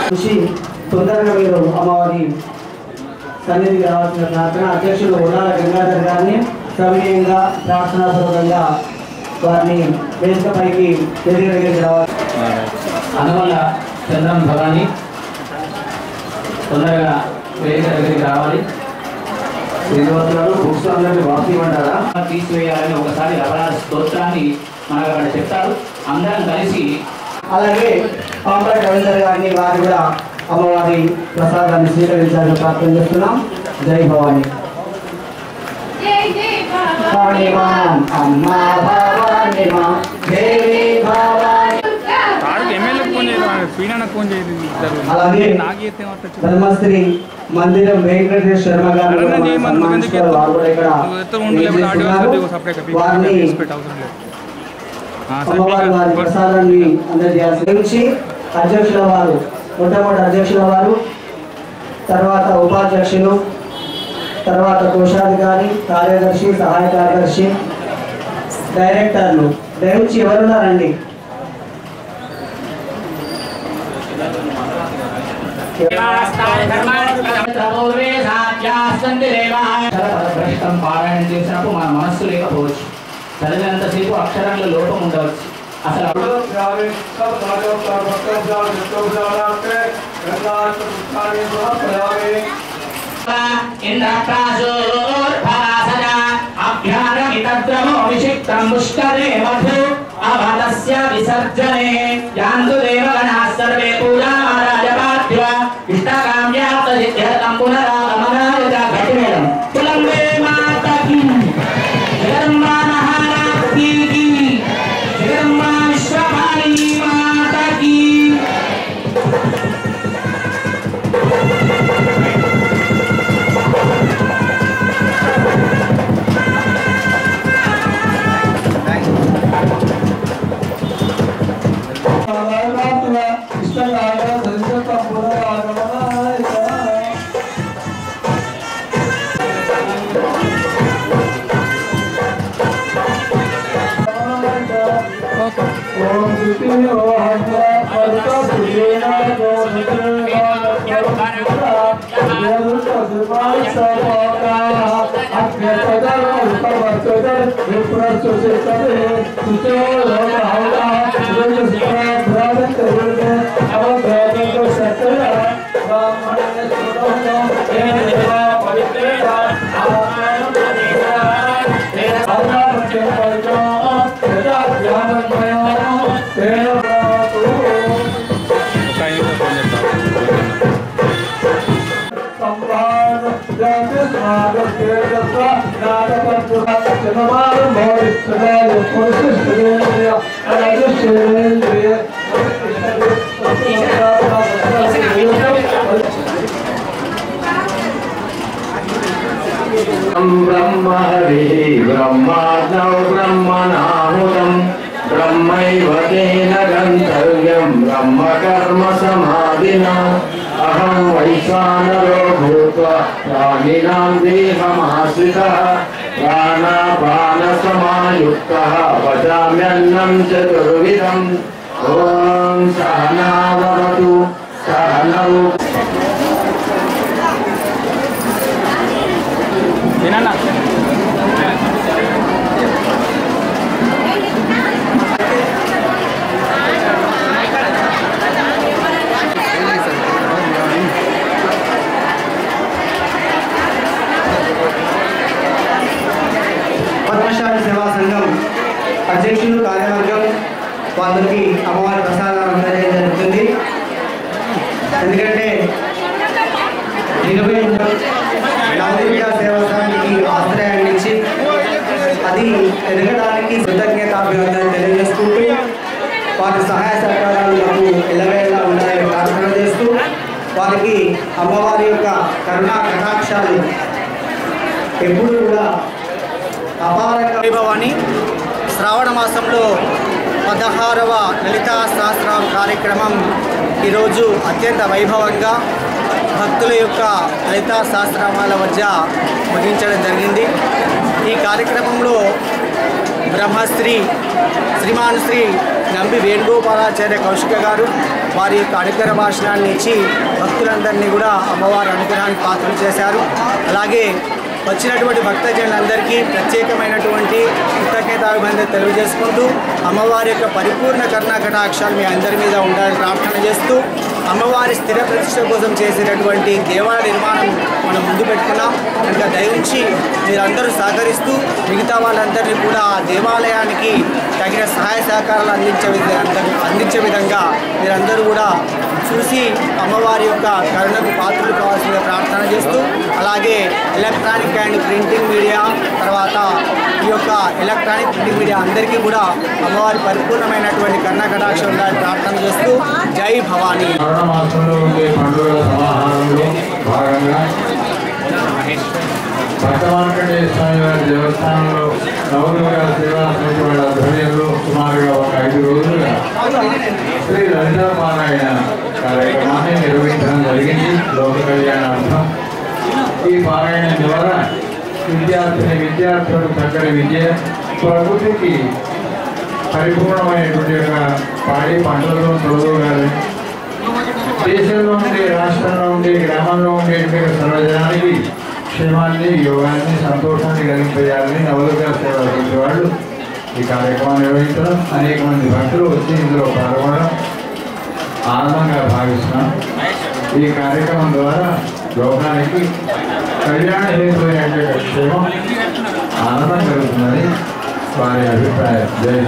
కృషి తొందరగా మీరు అమ్మవారి సన్నిధికి రావాల్సిన ప్రార్థన అధ్యక్షుడు ఉల్లాల గంగాధర్ గారిని సవినయంగా ప్రార్థనాపూర్వకంగా వారిని వేదికపైకి వేదిక దగ్గరికి రావాలి అనుమల చంద్రం భవాని తొందరగా వేదిక దగ్గరికి రావాలి శ్రీనివాసరావు బుక్స్ అందరినీ వాసి ఇవ్వమంటారా తీసివేయాలని ఒకసారి రమణ స్తోత్రాన్ని మనకు అక్కడ చెప్తారు అందరం కలిసి అలాగే పాంపర రవీందర్ గారిని వారు కూడా అమ్మవారి ప్రసాదాన్ని స్వీకరించాలని ప్రార్థన చేస్తున్నాం జై భవాని జై జై భవాని మాం అమ్మా భవాని మాం దేవి భవాని ఆడికి ఎమ్మెల్యేకి ఫోన్ చేయదు శ్రీనాన్నకు ఫోన్ చేయదు ఇద్దరు అలాగే నాకు చేస్తే ఏమవుతుంది ధర్మశ్రీ మందిరం వెంకటేశ్వర శర్మ గారు కూడా అడగండి, మనం మనం ఎందుకు సన్మానించుకోవాలి. వారు కూడా ఇక్కడ నువ్వు ఎత్తు ఉండు, లేకపోతే ఆడియో విచ్చేస్తున్నారు. వస్తుంది, సపరేట్గా పీపీ వారిని తీసి పెట్టు, అవసరం లేదు. ఆ, సరే, అమ్మవారి వారి పీపీ. ప్రసాదాన్ని అందజేయాల్సి నుంచి అధ్యక్షుల వారు మొట్టమొదటి అధ్యక్షుల వారు తర్వాత ఉపాధ్యక్షులు తర్వాత కోశాధికారి కార్యదర్శి సహాయ కార్యదర్శి డైరెక్టర్లు దయచి ఎవరున్నారండి భ్రష్టం పారాయణం చేసినప్పుడు మన మనస్సు లేకపోవచ్చు చదివినంతసేపు అక్షరాల లోపం ఉండవచ్చు అసలు అప్పుడు ఇంద్రప్రాశోర్భాసన అభ్యారమితద్రమో విషిక్తం పుష్కరే మధు అవతస్య విసర్జనే యాంతు దేవగణాः సర్వే పూజారాజపాఠ్య ఇష్టకామ్యార్థ సిద్ధ్యర్థం పునరాగమనాయ చ ఘటిమేడం కులంబే మాతకి జగదంబా మహారాజ్ఞీ కీ జగదంబా విశ్వమాలిని మాతకి ఒక ఆయనతో ఫోన్ చేస్తాను ब्रह्म हरिः ब्रह्माज्ञौ ब्रह्मणाहुतं ब्रह्मैव तेन गन्तव्यं ब्रह्मकर्म समाधिना अहं वैश्वानरो भूत्वा प्राणिनां देहमाश्रितः प्राणापानसमायुक्तः पचाम्यन्नं चतुर्विधम् ॐ सहनावतु सहनौ ఏనన్నా పద్మశాలి సేవా సంఘం అధ్యక్షులు కార్యవర్గం వాళ్ళకి అమ్మవారి ప్రసాదాలు అందజేయడం జరుగుతుంది ఎందుకంటే ఇరవై నవోదయ సేవా సంఘానికి ఆశ్రయాన్ని ఇచ్చి అది ఎదగడానికి కృతజ్ఞతాభివందనలు తెలియజేసుకుంటూ వారి సహాయ సహకారాలు మాకు ఎల్లవేళలా ఉండాలని ప్రార్థన చేస్తూ వారికి అమ్మవారి యొక్క కరుణా కటాక్షాలు ఎప్పుడు కూడా అపారంగా వైభవాన్ని శ్రావణ మాసంలో పదహారవ లలితా సహస్రం కార్యక్రమం ఈరోజు అత్యంత వైభవంగా భక్తుల యొక్క లలితా సహస్రనామాల మధ్య ముగించడం జరిగింది ఈ కార్యక్రమంలో బ్రహ్మశ్రీ శ్రీమాన్ శ్రీ నంబి వేణుగోపాలాచార్య కౌశిక గారు వారి యొక్క అనుగ్రహ భాషణాన్ని ఇచ్చి భక్తులందరినీ కూడా అమ్మవారి అనుగ్రహానికి పాత్రలు చేశారు అలాగే వచ్చినటువంటి భక్తజనులందరికీ ప్రత్యేకమైనటువంటి కృతజ్ఞతాభిబంధం తెలియజేసుకుంటూ అమ్మవారి యొక్క పరిపూర్ణ కరుణా కటాక్షాలు మీ అందరి మీద ఉండాలని ప్రార్థన చేస్తూ అమ్మవారి స్థిర ప్రతిష్ట కోసం చేసేటటువంటి దేవాలయ నిర్మాణం మనం ముందు పెట్టుకున్నాం కనుక దయవుంచి మీరందరూ సహకరిస్తూ మిగతా వాళ్ళందరినీ కూడా ఆ దేవాలయానికి తగిన సహాయ సహకారాలు అందించే విధంగా అందించే విధంగా మీరందరూ కూడా చూసి అమ్మవారి యొక్క కరుణకు పాత్రలు కావాల్సిన ప్రార్థన చేస్తూ అలాగే ఎలక్ట్రానిక్ అండ్ ప్రింటింగ్ మీడియా తర్వాత ఈ యొక్క ఎలక్ట్రానిక్ ప్రింటింగ్ మీడియా అందరికీ కూడా అమ్మవారి పరిపూర్ణమైనటువంటి కరుణ కటాక్షం ఉండాలని ప్రార్థన చేస్తూ జై భవానీ శ్రావణ మాసంలో ఉండే పండుగల సమాహారంలో భాగంగా భక్తమార్కండే స్వామి వారి దేవస్థానంలో నవదుర్గ సేవా సమితి వాళ్ళ ఆధ్వర్యంలో సుమారుగా ఒక ఐదు రోజులుగా శ్రీ లలితా పారాయణ కార్యక్రమాన్ని నిర్వహించడం జరిగింది లోక కళ్యాణార్థం ఈ పారాయణం ద్వారా విద్యార్థిని విద్యార్థులకు చక్కని విద్య ప్రకృతికి పరిపూర్ణమైనటువంటి యొక్క పాడి పంటలను తొలగగాలి దేశంలో ఉండే రాష్ట్రంలో ఉండే గ్రామంలో ఉండేటువంటి సర్వజనానికి క్షేమాన్ని యోగాన్ని సంతోషాన్ని కలిగింపజేయాలని నవదుర్గా సేవ చేసే వాళ్ళు ఈ కార్యక్రమం నిర్వహించడం అనేక మంది భక్తులు వచ్చి ఇందులో పాల్గొనడం ఆనందంగా భావిస్తున్నాం ఈ కార్యక్రమం ద్వారా లోకానికి కళ్యాణ హేతువైనటువంటి క్షేమం ఆనందం కలుగుతుందని వారి అభిప్రాయం జై